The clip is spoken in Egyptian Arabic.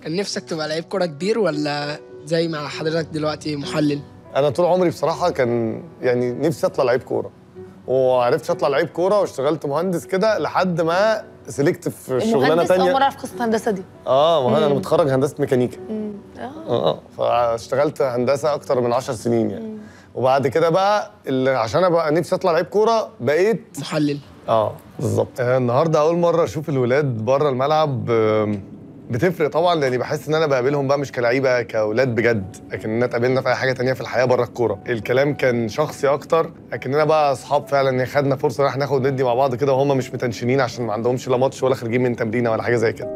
كان نفسك تبقى لعيب كوره كبير ولا زي ما حضرتك دلوقتي محلل انا طول عمري بصراحه كان يعني نفسي اطلع لعيب كوره وعرفت اطلع لعيب كوره واشتغلت مهندس كده لحد ما سلكت في شغلانه المهندس اول مره تانية اعرف قصه الهندسه دي اه ما هو انا متخرج هندسه ميكانيكا اه اه فاشتغلت هندسه اكتر من 10 سنين يعني وبعد كده بقى اللي عشان ابقى نفسي اطلع لعيب كوره بقيت محلل اه بالظبط آه النهارده اول مره اشوف الولاد بره الملعب آم، بتفرق طبعا لاني بحس ان انا بقابلهم بقى مش كلعيبه كاولاد بجد لكننا اتقابلنا في اي حاجه تانية في الحياه بره الكوره الكلام كان شخصي اكتر لكننا بقى اصحاب فعلا ان خدنا فرصه ان احنا ناخد ندي مع بعض كده وهم مش متنشنين عشان ما عندهمش لا ماتش ولا خارجين من تمرينه ولا حاجه زي كده